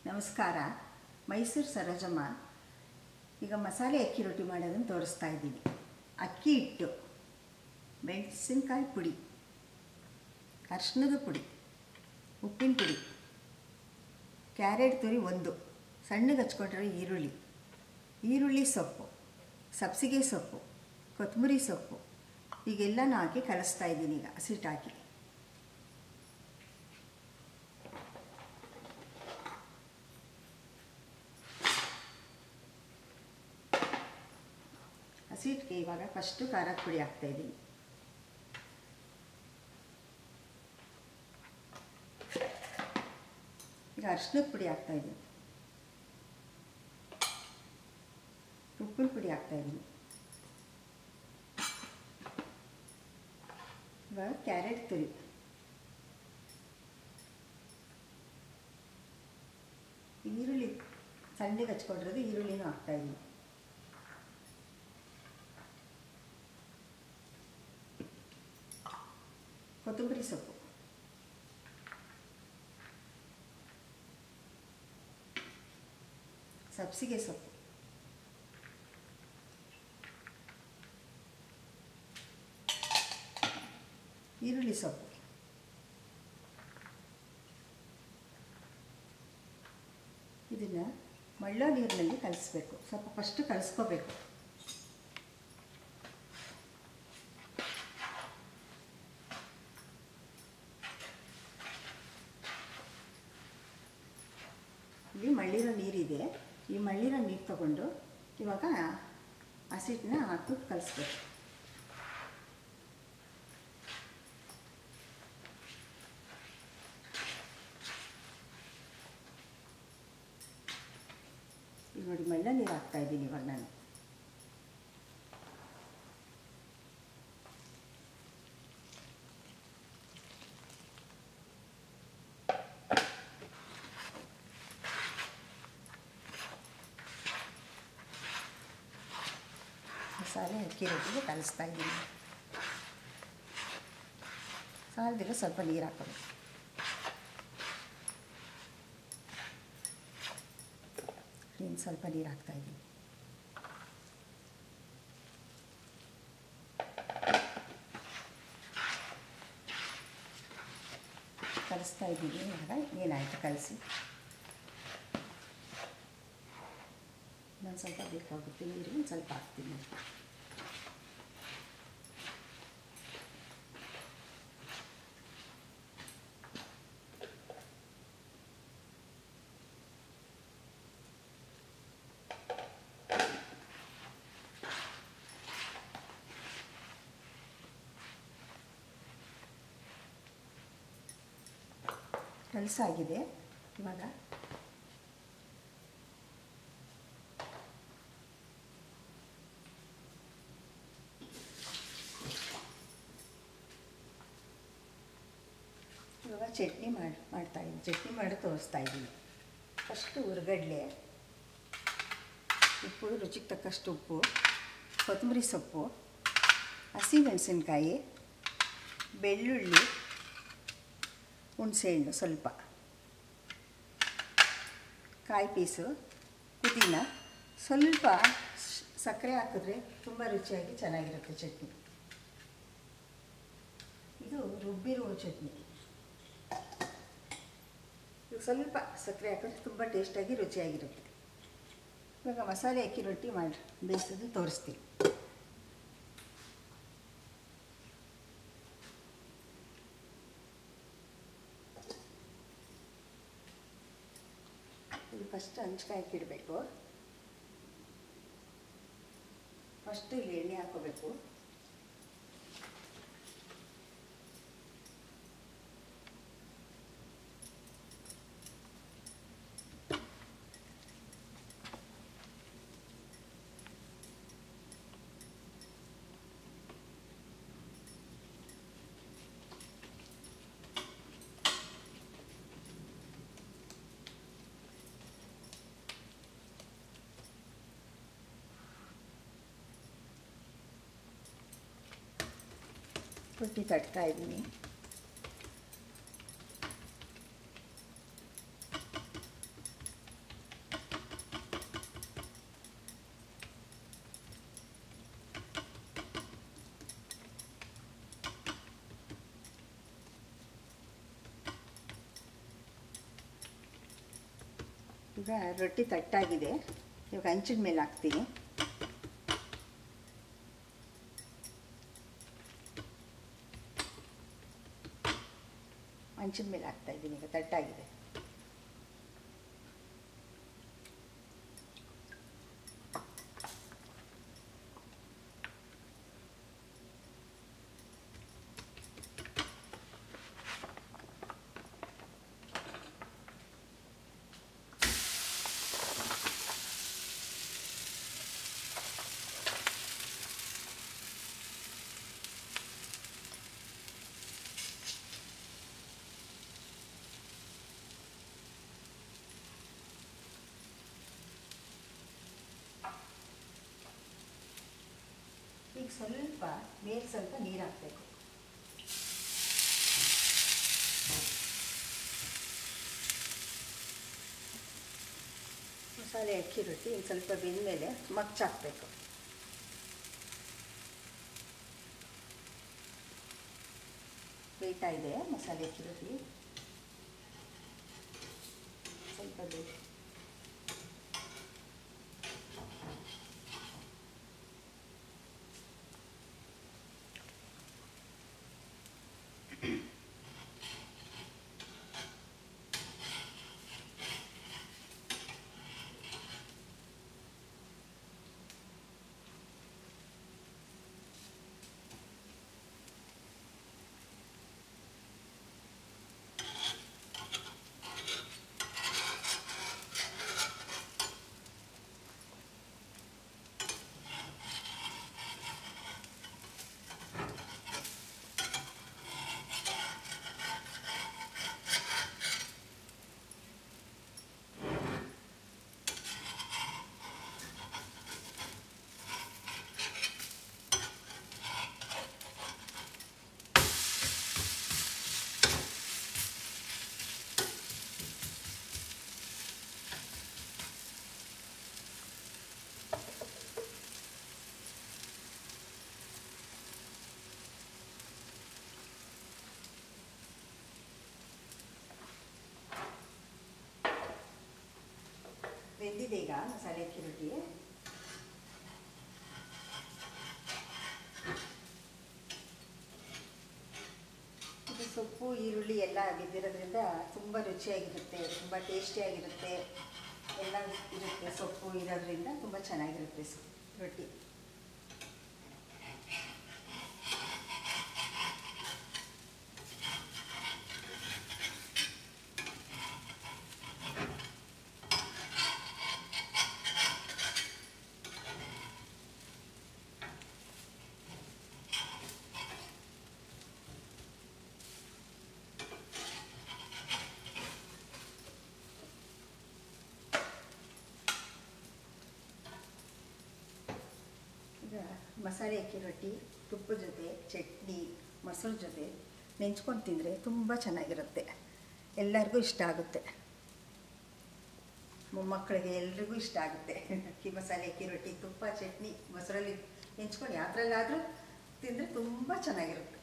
ನಮಸ್ಕಾರ ಮೈಸೂರು ಸರೋಜಮ್ಮ ಈಗ ಮಸಾಲೆ ಅಕ್ಕಿ ರೊಟ್ಟಿ ಮಾಡೋದನ್ನು ತೋರಿಸ್ತಾ ಇದ್ದೀನಿ ಅಕ್ಕಿ ಹಿಟ್ಟು ಮೆಣಸಿನ್ಕಾಯಿ ಪುಡಿ ಅರ್ಶಿಣದ ಪುಡಿ ಉಪ್ಪಿನ ಪುಡಿ ಕ್ಯಾರೆಟ್ ತುರಿ ಒಂದು ಸಣ್ಣಗೆ ಹಚ್ಕೊಂಡಿರೋ ಈರುಳ್ಳಿ ಈರುಳ್ಳಿ ಸೊಪ್ಪು ಸಬ್ಸಿಗೆ ಸೊಪ್ಪು ಕೊತ್ತಂಬರಿ ಸೊಪ್ಪು ಈಗೆಲ್ಲನೂ ಹಾಕಿ ಕಲಿಸ್ತಾ ಇದ್ದೀನಿ ಈಗ ಹಸಿಟ್ಟು ಹಾಕಿ ಹಸಿಟ್ಟಿಗೆ ಇವಾಗ ಫಸ್ಟು ಖಾರದ ಪುಡಿ ಹಾಕ್ತಾಯಿದ್ದೀನಿ ಈಗ ಅರ್ಶಿನದ ಪುಡಿ ಹಾಕ್ತಾಯಿದ್ದೀನಿ ಉಪ್ಪಿನ ಪುಡಿ ಹಾಕ್ತಾಯಿದ್ದೀನಿ ಇವಾಗ ಕ್ಯಾರೆಟ್ ತುರಿ ಈರುಳ್ಳಿ ಸಣ್ಣಗೆ ಹಚ್ಕೊಂಡಿರೋದು ಈರುಳ್ಳಿನೂ ಹಾಕ್ತಾಯಿದ್ದೀನಿ ಕೊತ್ತಂಬರಿ ಸೊಪ್ಪು ಸಬ್ಸಿಗೆ ಸೊಪ್ಪು ಈರುಳ್ಳಿ ಸೊಪ್ಪು ಇದನ್ನು ಮಳ್ಳ ನೀರಿನಲ್ಲಿ ಕಲಿಸ್ಬೇಕು ಸ್ವಲ್ಪ ಫಸ್ಟು ಕಲಿಸ್ಕೋಬೇಕು ಇಲ್ಲಿ ಮಳ್ಳಿರೋ ನೀರಿದೆ ಈ ಮಳ್ಳಿರೋ ನೀರು ತಗೊಂಡು ಇವಾಗ ಹಸಿಟ್ಟನ್ನ ಹಾಕ್ಬಿಟ್ಟು ಕಲಿಸ್ಬೇಕು ಈಗ ನೋಡಿ ಮಳ್ಳ ನೀರು ಹಾಕ್ತಾ ಇದ್ದೀನಿ ಇವಾಗ ನಾನು ಮಸಾಲೆ ಅಕ್ಕಿ ರೊಟ್ಟಿಗೆ ಕಲಿಸ್ತಾ ಇದ್ದೀನಿ ಸಾಲದಿರೋ ಸ್ವಲ್ಪ ನೀರು ಹಾಕೋಬೇಕು ಇನ್ನು ಸ್ವಲ್ಪ ನೀರು ಹಾಕ್ತಾ ಇದ್ದೀನಿ ಕಲಿಸ್ತಾ ಇದ್ದೀನಿ ಇವಾಗ ಏನಾಯಿತು ಕಲಸಿ ನಾನು ಸ್ವಲ್ಪ ಬೇಕಾಗುತ್ತೆ ನೀರು ಒಂದು ಸ್ವಲ್ಪ ಹಾಕ್ತೀನಿ ಕೆಲಸ ಆಗಿದೆ ಇವಾಗ ಇವಾಗ ಚಟ್ನಿ ಮಾಡಿ ಮಾಡ್ತಾಯಿದ್ದೀನಿ ಚಟ್ನಿ ಮಾಡಿ ತೋರಿಸ್ತಾ ಇದ್ದೀನಿ ಫಸ್ಟು ಉರ್ಗಡ್ಲೆ ಉಪ್ಪು ರುಚಿಗೆ ತಕ್ಕಷ್ಟು ಉಪ್ಪು ಕೊತ್ತಂಬರಿ ಸೊಪ್ಪು ಹಸಿಮೆಣಸಿನ್ಕಾಯಿ ಬೆಳ್ಳುಳ್ಳಿ ಹುಣಸೆಹಣ್ಣು ಸ್ವಲ್ಪ ಕಾಯಿ ಪೀಸು ಪುದೀನ ಸ್ವಲ್ಪ ಸಕ್ಕರೆ ಹಾಕಿದ್ರೆ ತುಂಬ ರುಚಿಯಾಗಿ ಚೆನ್ನಾಗಿರುತ್ತೆ ಚಟ್ನಿ ಇದು ರುಬ್ಬಿರುವ ಚಟ್ನಿ ಇದು ಸ್ವಲ್ಪ ಸಕ್ಕರೆ ಹಾಕಿದ್ರೆ ತುಂಬ ಟೇಸ್ಟಾಗಿ ರುಚಿಯಾಗಿರುತ್ತೆ ಇವಾಗ ಮಸಾಲೆ ಅಕ್ಕಿ ರೊಟ್ಟಿ ಮಾಡಿ ಬೇಯಿಸೋದು ತೋರಿಸ್ತೀನಿ ಇದು ಫಸ್ಟ್ ಹಂಚ್ಕಾಯಿ ಇಡಬೇಕು ಫಸ್ಟ್ ಇಲ್ಲಿ ಎಣ್ಣೆ ಹಾಕೋಬೇಕು ರೊಟ್ಟಿ ತಟ್ತಾ ಇದ್ದೀನಿ ಈಗ ರೊಟ್ಟಿ ತಟ್ಟಾಗಿದೆ ಇವಾಗ ಹಂಚಿನ ಮೇಲೆ ಹಾಕ್ತೀನಿ ಹಂಚಿನ ಮೇಲೆ ಹಾಕ್ತಾ ಇದ್ದೀನಿ ಈಗ ತಟ್ಟಾಗಿದೆ ಈಗ ಸ್ವಲ್ಪ ಮೇಲೆ ಸ್ವಲ್ಪ ನೀರು ಹಾಕಬೇಕು ಮಸಾಲೆ ಅಕ್ಕಿ ರೊಟ್ಟಿ ಒಂದು ಸ್ವಲ್ಪ ಬೆಂದಮೇಲೆ ಮಗ್ಚಾಕಬೇಕು ಬೇಯ್ತಾ ಇದೆ ಮಸಾಲೆ ಅಕ್ಕಿ ರೊಟ್ಟಿ ಸ್ವಲ್ಪ ಬೇಕು ಬೆಂದಿದೆ ಈಗ ಮಸಾಲೆ ಅಕ್ಕಿ ರೊಟ್ಟಿ ಇದು ಸೊಪ್ಪು ಈರುಳ್ಳಿ ಎಲ್ಲ ಬಿದ್ದಿರೋದ್ರಿಂದ ತುಂಬ ರುಚಿಯಾಗಿರುತ್ತೆ ತುಂಬ ಟೇಸ್ಟಿಯಾಗಿರುತ್ತೆ ಎಲ್ಲ ಇರುತ್ತೆ ಸೊಪ್ಪು ಇರೋದ್ರಿಂದ ತುಂಬ ಚೆನ್ನಾಗಿರುತ್ತೆ ಸೊ ರೊಟ್ಟಿ ಈಗ ಮಸಾಲೆ ಅಕ್ಕಿ ರೊಟ್ಟಿ ತುಪ್ಪದ ಜೊತೆ ಚಟ್ನಿ ಮೊಸರು ಜೊತೆ ನೆಂಚ್ಕೊಂಡು ತಿಂದರೆ ತುಂಬ ಚೆನ್ನಾಗಿರುತ್ತೆ ಎಲ್ಲರಿಗೂ ಇಷ್ಟ ಆಗುತ್ತೆ ಮೊಮ್ಮಕ್ಕಳಿಗೆ ಎಲ್ರಿಗೂ ಇಷ್ಟ ಆಗುತ್ತೆ ಅಕ್ಕಿ ಮಸಾಲೆ ಅಕ್ಕಿ ರೊಟ್ಟಿ ತುಪ್ಪ ಚಟ್ನಿ ಮೊಸರಲ್ಲಿ ನೆಂಚ್ಕೊಂಡು ಯಾವ್ದ್ರಲ್ಲಾದರೂ ತಿಂದರೆ ತುಂಬ ಚೆನ್ನಾಗಿರುತ್ತೆ